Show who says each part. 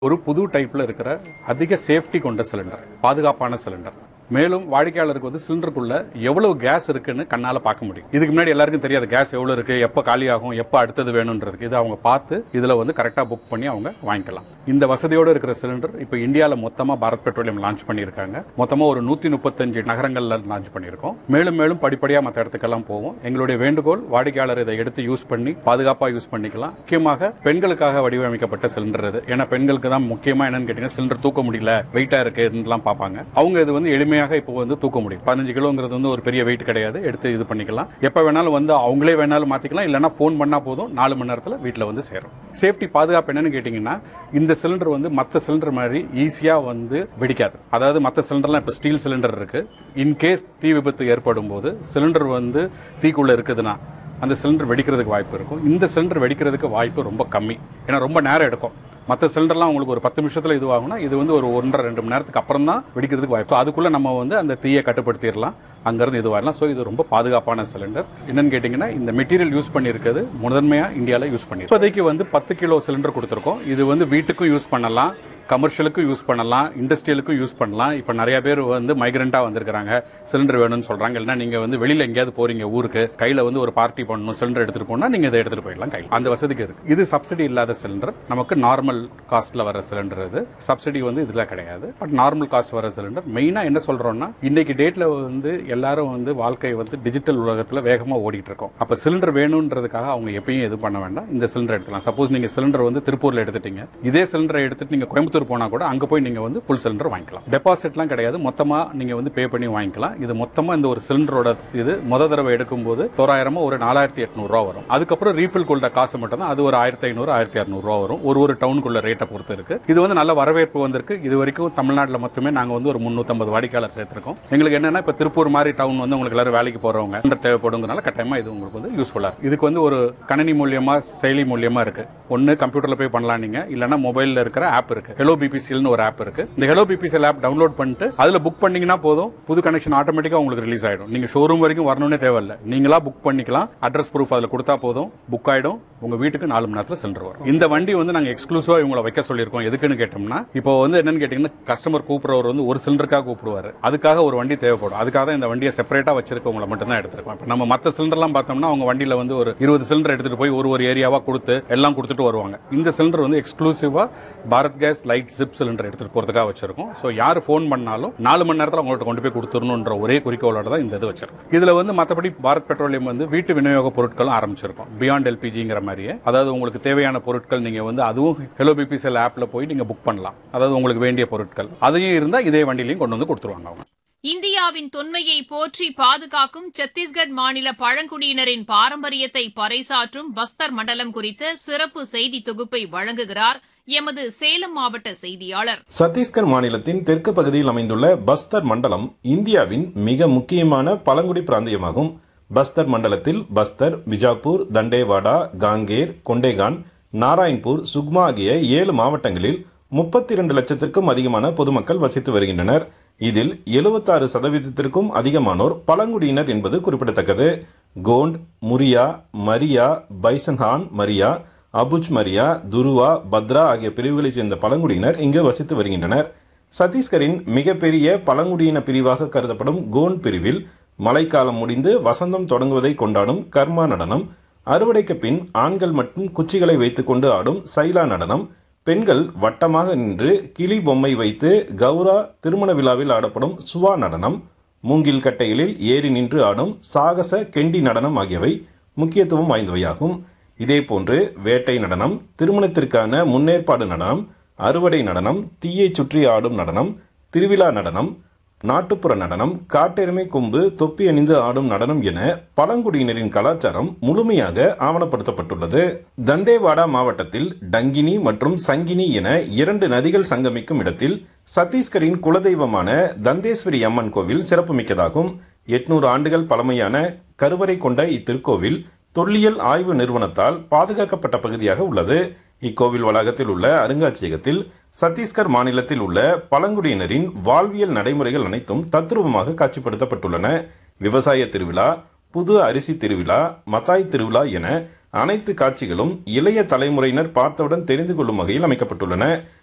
Speaker 1: ஒரு புது டைப்ல இருக்கிற அதிக சேஃப்டி கொண்ட சிலிண்டர் பாதுகாப்பான சிலிண்டர் மேலும் வாடிக்கையாளருக்கு வந்து சிலிண்டருக்குள்ள எவ்வளவு கேஸ் இருக்குன்னு கண்ணால பார்க்க முடியும் இதுக்கு முன்னாடி எல்லாருக்கும் தெரியாது கேஸ் எவ்வளவு இருக்கு எப்ப காலி ஆகும் எப்ப அடுத்தது வேணும்ன்றதுக்கு இது அவங்க பார்த்து இதுல வந்து கரெக்டா புக் பண்ணி அவங்க வாங்கிக்கலாம் இந்த வசதியோட இருக்கிற சிலிண்டர் இப்போ இந்தியால மொத்தமா பாரத் பெட்ரோலியம் லான்ச் பண்ணியிருக்காங்க மொத்தமா ஒரு நூத்தி முப்பத்தஞ்சு நகரங்கள்ல லான்ச் பண்ணியிருக்கோம் மேலும் மேலும் படிப்படியா மற்ற இடத்துக்கெல்லாம் போவோம் எங்களுடைய வேண்டுகோள் வாடிக்கையாளர் இதை எடுத்து யூஸ் பண்ணி பாதுகாப்பா யூஸ் பண்ணிக்கலாம் முக்கியமாக பெண்களுக்காக வடிவமைக்கப்பட்ட சிலிண்டர் இது ஏன்னா பெண்களுக்கு தான் முக்கியமா என்னன்னு கேட்டீங்கன்னா சிலிண்டர் தூக்க முடியல வெயிட்டா இருக்குலாம் பார்ப்பாங்க அவங்க இது வந்து எளிமையாக இப்போ வந்து தூக்க முடியும் பதினஞ்சு கிலோங்கிறது வந்து ஒரு பெரிய வெயிட் கிடையாது எடுத்து இது பண்ணிக்கலாம் எப்ப வேணாலும் வந்து அவங்களே வேணாலும் மாத்திக்கலாம் இல்லைன்னா ஃபோன் பண்ணா போதும் நாலு மணி நேரத்தில் வீட்டில் வந்து சேரும் சேஃப்டி பாதுகாப்பு என்னன்னு கேட்டீங்கன்னா இந்த சிலிண்டர் வந்து மற்ற சிலிண்டர் மாதிரி ஈஸியா வந்து வெடிக்காது அதாவது மற்ற சிலிண்டர்லாம் இப்போ ஸ்டீல் சிலிண்டர் இருக்கு இன்கேஸ் தீ விபத்து ஏற்படும் போது சிலிண்டர் வந்து தீக்குள்ள இருக்குதுன்னா அந்த சிலிண்டர் வெடிக்கிறதுக்கு வாய்ப்பு இருக்கும் இந்த சிலிண்டர் வெடிக்கிறதுக்கு வாய்ப்பு ரொம்ப கம்மி ஏன்னா ரொம்ப நேரம் எடுக்கும் மற்ற சிலிண்டர்லாம் உங்களுக்கு ஒரு பத்து நிமிஷத்துல இதுவாகும்னா இது வந்து ஒரு ஒன்றரை ரெண்டு மணி நேரத்துக்கு அப்புறம் தான் வெடிக்கிறதுக்கு வாய்ப்பு So, அதுக்குள்ள நம்ம வந்து அந்த தீயை கட்டுப்படுத்திடலாம் அங்கிருந்து இதுவாகலாம் ஸோ இது ரொம்ப பாதுகாப்பான சிலிண்டர் என்னன்னு கேட்டிங்கன்னா இந்த மெட்டீரியல் யூஸ் பண்ணியிருக்கிறது முதன்மையா இந்தியாவில் யூஸ் பண்ணி இப்போதைக்கு வந்து பத்து கிலோ சிலிண்டர் கொடுத்துருக்கோம் இது வந்து வீட்டுக்கும் யூஸ் பண்ணலாம் கமர்ஷியலுக்கும் யூஸ் பண்ணலாம் இண்டஸ்ட்ரியலுக்கும் யூஸ் பண்ணலாம் இப்போ நிறைய பேர் வந்து மைக்ரெண்ட்டாக வந்திருக்காங்க சிலிண்டர் வேணும்னு சொல்றாங்க இல்லைன்னா நீங்க வந்து வெளியில எங்கேயாவது போறீங்க ஊருக்கு கையில வந்து ஒரு பார்ட்டி பண்ணணும் சிலிண்டர் எடுத்துட்டு போனா நீங்க இதை எடுத்துட்டு போயிடலாம் கையில் அந்த வசதிக்கு இருக்கு இது சப்சிடி இல்லாத சிலிண்டர் நமக்கு நார்மல் காஸ்ட்ல வர சிலிண்டர் இது சப்சிடி வந்து இதுல கிடையாது பட் நார்மல் காஸ்ட் வர சிலிண்டர் மெயினா என்ன சொல்றோம்னா இன்னைக்கு டேட்ல வந்து எல்லாரும் வந்து வாழ்க்கை வந்து டிஜிட்டல் உலகத்துல வேகமா ஓடிட்டு இருக்கோம் அப்ப சிலிண்டர் வேணும்ன்றதுக்காக அவங்க எப்பயும் இது பண்ண வேண்டாம் இந்த சிலிண்டர் எடுத்துக்கலாம் சப்போஸ் நீங்க சிலிண்டர் வந்து திருப்பூர்ல எடுத்துட்டீங்க இதே சிலிண்டரை எடுத்துட்டு நீங்க கோயம்புத்தூர் போனா கூட அங்க போய் நீங்க வந்து ஃபுல் சிலிண்டர் வாங்கிக்கலாம் டெபாசிட்லாம் கிடையாது மொத்தமா நீங்க வந்து பே பண்ணி வாங்கிக்கலாம் இது மொத்தமா இந்த ஒரு சிலிண்டரோட இது முத தடவை எடுக்கும்போது தோராயிரமா ஒரு நாலாயிரத்தி எட்நூறு ரூபா வரும் அதுக்கப்புறம் ரீஃபில் கொண்ட காசு மட்டும் தான் அது ஒரு ஆயிரத்தி ஐநூறு ஆயிரத்தி அறுநூறு ரூபா வரும் ஒரு ஒரு டவுனுக்குள்ள ரேட்டை பொறுத்து இருக்கு இது வந்து நல்ல வரவேற்பு வந்திருக்கு இது வரைக்கும் தமிழ்நாட்டில் மட்டுமே நாங்க வந்து ஒரு முன்னூத்தம்பது வாடிக்கையாளர் சேர்த்திருக்கோம் எங்களுக்கு என்னன்னா இப்ப திருப்பூர் மாதிரி டவுன் வந்து உங்களுக்கு எல்லாரும் வேலைக்கு போறவங்க சிலிண்டர் தேவைப்படுங்கிறனால கட்டாயமா இது உங்களுக்கு வந்து யூஸ்ஃபுல்லா இருக்கு இதுக்கு வந்து ஒரு கணினி மூலியமா செயலி மூலியமா இருக்கு ஒன்னு கம்ப்யூட்டர்ல போய் பண்ணலாம் நீங்க இல்லனா மொபைல்ல இருக்கிற ஆப் இருக்கு ஹெலோ பிபிசிஎல்னு ஒரு ஆப் இருக்கு இந்த ஹெலோ பிபிசிஎல் ஆப் டவுன்லோட் பண்ணிட்டு அதுல புக் பண்ணீங்கன்னா போதும் புது கனெக்ஷன் ஆட்டோமேட்டிக்கா உங்களுக்கு ரிலீஸ் ஆயிடும் நீங்க ஷோரூம் வரைக்கும் வரணும்னே தேவையில்ல நீங்களா புக் பண்ணிக்கலாம் அட்ரஸ் ப்ரூஃப் அதுல கொடுத்தா போதும் புக் ஆயிடும் உங்க வீட்டுக்கு நாலு மணி நேரத்துல சிலிண்டர் வரும் இந்த வண்டி வந்து நாங்க எக்ஸ்க்ளூசிவா இவங்களை வைக்க சொல்லியிருக்கோம் எதுக்குன்னு கேட்டோம்னா இப்போ வந்து என்னன்னு கேட்டீங்கன்னா கஸ்டமர் கூப்பிடுறவர் வந்து ஒரு சிலிண்டருக்காக கூப்பிடுவாரு அதுக்காக ஒரு வண்டி தேவைப்படும் அதுக்காக தான் இந்த வண்டியை செப்பரேட்டா வச்சிருக்கவங்களை மட்டும் தான் எடுத்திருக்கோம் இப்போ நம்ம மற்ற சிலிண்டர்லாம் பார்த்தோம்னா அவங்க வண்டியில வந்து ஒரு இருபது சிலிண்டர் எடுத்துட்டு போய் ஒரு ஒரு ஏரியாவா கொடுத்து எல்லாம் கொடுத்துட்டு வருவாங்க இந்த சிலிண்டர் வந்து எக்ஸ்க்ளூசிவா பாரத் கேஸ் லைட் ஜிப் சிலிண்டர் எடுத்துட்டு போறதுக்காக வச்சிருக்கோம் ஸோ யார் ஃபோன் பண்ணாலும் நாலு மணி நேரத்தில் அவங்கள்ட்ட கொண்டு போய் கொடுத்துடணுன்ற ஒரே குறிக்கோளோட தான் இந்த இது வச்சிருக்கோம் இதுல வந்து மற்றபடி பாரத் பெட்ரோலியம் வந்து வீட்டு விநியோக பொருட்களும் ஆரம்பிச்சிருக்கோம் பியாண்ட் எல்பிஜிங்கிற மாதிரியே அதாவது உங்களுக்கு தேவையான பொருட்கள் நீங்க வந்து அதுவும் ஹெலோ பிபிசிஎல் ஆப்ல போய் நீங்க புக் பண்ணலாம் அதாவது உங்களுக்கு வேண்டிய பொருட்கள் அதையும் இருந்தா இதே வண்டியிலையும் கொண்டு வந்து கொடுத்துருவாங்க அவங்க
Speaker 2: இந்தியாவின் தொன்மையை போற்றி பாதுகாக்கும் சத்தீஸ்கர் மாநில பழங்குடியினரின் பாரம்பரியத்தை பறைசாற்றும் பஸ்தர் மண்டலம் குறித்த சிறப்பு செய்தி தொகுப்பை வழங்குகிறார் எமது சேலம் மாவட்ட செய்தியாளர்
Speaker 3: சத்தீஸ்கர் மாநிலத்தின் தெற்கு பகுதியில் அமைந்துள்ள பஸ்தர் மண்டலம் இந்தியாவின் மிக முக்கியமான பழங்குடி பிராந்தியமாகும் பஸ்தர் மண்டலத்தில் பஸ்தர் பிஜாப்பூர் தண்டேவாடா காங்கேர் கொண்டேகான் நாராயண்பூர் சுக்மா ஆகிய ஏழு மாவட்டங்களில் முப்பத்தி இரண்டு லட்சத்திற்கும் அதிகமான பொதுமக்கள் வசித்து வருகின்றனர் இதில் எழுபத்தாறு சதவீதத்திற்கும் அதிகமானோர் பழங்குடியினர் என்பது குறிப்பிடத்தக்கது கோண்ட் முரியா மரியா பைசன்ஹான் மரியா அபுஜ் மரியா துருவா பத்ரா ஆகிய பிரிவுகளைச் சேர்ந்த பழங்குடியினர் இங்கு வசித்து வருகின்றனர் சத்தீஸ்கரின் மிகப்பெரிய பழங்குடியின பிரிவாக கருதப்படும் கோண்ட் பிரிவில் மழைக்காலம் முடிந்து வசந்தம் தொடங்குவதை கொண்டாடும் கர்மா நடனம் அறுவடைக்கு பின் ஆண்கள் மட்டும் குச்சிகளை வைத்துக்கொண்டு ஆடும் சைலா நடனம் பெண்கள் வட்டமாக நின்று கிளி பொம்மை வைத்து கௌரா திருமண விழாவில் ஆடப்படும் சுவா நடனம் மூங்கில் கட்டைகளில் ஏறி நின்று ஆடும் சாகச கெண்டி நடனம் ஆகியவை முக்கியத்துவம் வாய்ந்தவையாகும் இதேபோன்று வேட்டை நடனம் திருமணத்திற்கான முன்னேற்பாடு நடனம் அறுவடை நடனம் தீயை சுற்றி ஆடும் நடனம் திருவிழா நடனம் நாட்டுப்புற நடனம் காட்டெருமை கொம்பு தொப்பி அணிந்து ஆடும் நடனம் என பழங்குடியினரின் கலாச்சாரம் முழுமையாக ஆவணப்படுத்தப்பட்டுள்ளது தந்தேவாடா மாவட்டத்தில் டங்கினி மற்றும் சங்கினி என இரண்டு நதிகள் சங்கமிக்கும் இடத்தில் சத்தீஸ்கரின் குலதெய்வமான தந்தேஸ்வரி அம்மன் கோவில் சிறப்புமிக்கதாகும் எட்நூறு ஆண்டுகள் பழமையான கருவறை கொண்ட இத்திருக்கோவில் தொல்லியல் ஆய்வு நிறுவனத்தால் பாதுகாக்கப்பட்ட பகுதியாக உள்ளது இக்கோவில் வளாகத்தில் உள்ள அருங்காட்சியகத்தில் சத்தீஸ்கர் மாநிலத்தில் உள்ள பழங்குடியினரின் வாழ்வியல் நடைமுறைகள் அனைத்தும் தத்ரூபமாக காட்சிப்படுத்தப்பட்டுள்ளன விவசாய திருவிழா புது அரிசி திருவிழா மத்தாய் திருவிழா என அனைத்து காட்சிகளும் இளைய தலைமுறையினர் பார்த்தவுடன் தெரிந்து கொள்ளும் வகையில் அமைக்கப்பட்டுள்ளன